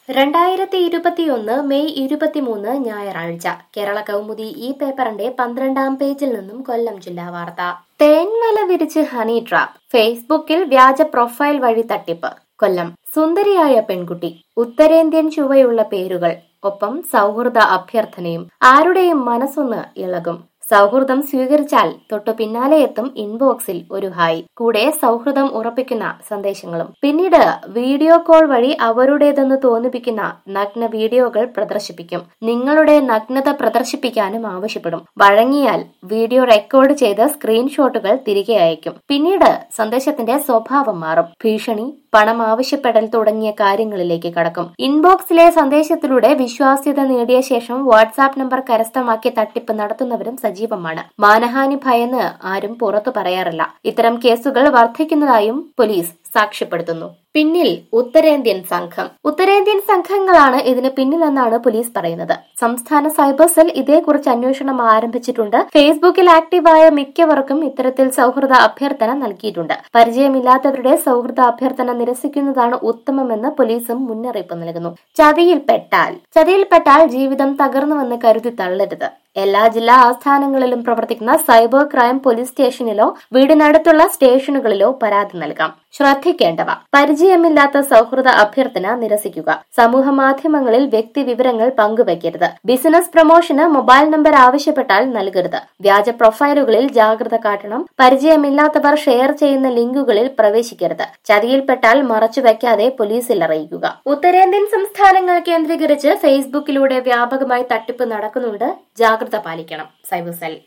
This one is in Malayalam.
രണ്ടായിരത്തി ഇരുപത്തിയൊന്ന് മെയ് ഇരുപത്തിമൂന്ന് ഞായറാഴ്ച കേരള കൗമുദി ഈ പേപ്പറിന്റെ പന്ത്രണ്ടാം പേജിൽ നിന്നും കൊല്ലം ജില്ലാ വാർത്ത തേൻവല വിരിച്ച് ഹണി ട്രാപ്പ് ഫേസ്ബുക്കിൽ വ്യാജ പ്രൊഫൈൽ വഴി തട്ടിപ്പ് കൊല്ലം സുന്ദരിയായ പെൺകുട്ടി ഉത്തരേന്ത്യൻ ചുവയുള്ള പേരുകൾ ഒപ്പം സൗഹൃദ അഭ്യർത്ഥനയും ആരുടെയും മനസ്സൊന്ന് ഇളകും സൗഹൃദം സ്വീകരിച്ചാൽ തൊട്ടു പിന്നാലെ എത്തും ഇൻബോക്സിൽ ഒരു ഹായ് കൂടെ സൗഹൃദം ഉറപ്പിക്കുന്ന സന്ദേശങ്ങളും പിന്നീട് വീഡിയോ കോൾ വഴി അവരുടേതെന്ന് തോന്നിപ്പിക്കുന്ന നഗ്ന വീഡിയോകൾ പ്രദർശിപ്പിക്കും നിങ്ങളുടെ നഗ്നത പ്രദർശിപ്പിക്കാനും ആവശ്യപ്പെടും വഴങ്ങിയാൽ വീഡിയോ റെക്കോർഡ് ചെയ്ത് സ്ക്രീൻഷോട്ടുകൾ തിരികെ അയക്കും പിന്നീട് സന്ദേശത്തിന്റെ സ്വഭാവം മാറും ഭീഷണി പണം ആവശ്യപ്പെടൽ തുടങ്ങിയ കാര്യങ്ങളിലേക്ക് കടക്കും ഇൻബോക്സിലെ സന്ദേശത്തിലൂടെ വിശ്വാസ്യത നേടിയ ശേഷം വാട്സാപ്പ് നമ്പർ കരസ്ഥമാക്കി തട്ടിപ്പ് നടത്തുന്നവരും സജീവമാണ് മാനഹാനി ഭയന്ന് ആരും പുറത്തു പറയാറില്ല ഇത്തരം കേസുകൾ വർദ്ധിക്കുന്നതായും പോലീസ് സാക്ഷ്യപ്പെടുത്തുന്നു പിന്നിൽ ഉത്തരേന്ത്യൻ സംഘം ഉത്തരേന്ത്യൻ സംഘങ്ങളാണ് ഇതിന് പിന്നിലെന്നാണ് പോലീസ് പറയുന്നത് സംസ്ഥാന സൈബർ സെൽ ഇതേക്കുറിച്ച് അന്വേഷണം ആരംഭിച്ചിട്ടുണ്ട് ഫേസ്ബുക്കിൽ ആക്റ്റീവായ മിക്കവർക്കും ഇത്തരത്തിൽ സൗഹൃദ അഭ്യർത്ഥന നൽകിയിട്ടുണ്ട് പരിചയമില്ലാത്തവരുടെ സൗഹൃദ അഭ്യർത്ഥന നിരസിക്കുന്നതാണ് ഉത്തമമെന്ന് പോലീസും മുന്നറിയിപ്പ് നൽകുന്നു ചതിയിൽപ്പെട്ടാൽ ചതിയിൽപ്പെട്ടാൽ ജീവിതം തകർന്നുവെന്ന് കരുതി തള്ളരുത് എല്ലാ ജില്ലാ ആസ്ഥാനങ്ങളിലും പ്രവർത്തിക്കുന്ന സൈബർ ക്രൈം പോലീസ് സ്റ്റേഷനിലോ വീടിനടുത്തുള്ള സ്റ്റേഷനുകളിലോ പരാതി നൽകാം ശ്രദ്ധിക്കേണ്ടവ പരിചയമില്ലാത്ത സൗഹൃദ അഭ്യർത്ഥന നിരസിക്കുക സമൂഹ മാധ്യമങ്ങളിൽ വ്യക്തി വിവരങ്ങൾ പങ്കുവയ്ക്കരുത് ബിസിനസ് പ്രൊമോഷന് മൊബൈൽ നമ്പർ ആവശ്യപ്പെട്ടാൽ നൽകരുത് വ്യാജ പ്രൊഫൈലുകളിൽ ജാഗ്രത കാട്ടണം പരിചയമില്ലാത്തവർ ഷെയർ ചെയ്യുന്ന ലിങ്കുകളിൽ പ്രവേശിക്കരുത് ചതിയിൽപ്പെട്ടാൽ മറച്ചുവെക്കാതെ പോലീസിൽ അറിയിക്കുക ഉത്തരേന്ത്യൻ സംസ്ഥാനങ്ങൾ കേന്ദ്രീകരിച്ച് ഫേസ്ബുക്കിലൂടെ വ്യാപകമായി തട്ടിപ്പ് നടക്കുന്നുണ്ട് ജാഗ്രത പാലിക്കണം സൈബർ സെൽ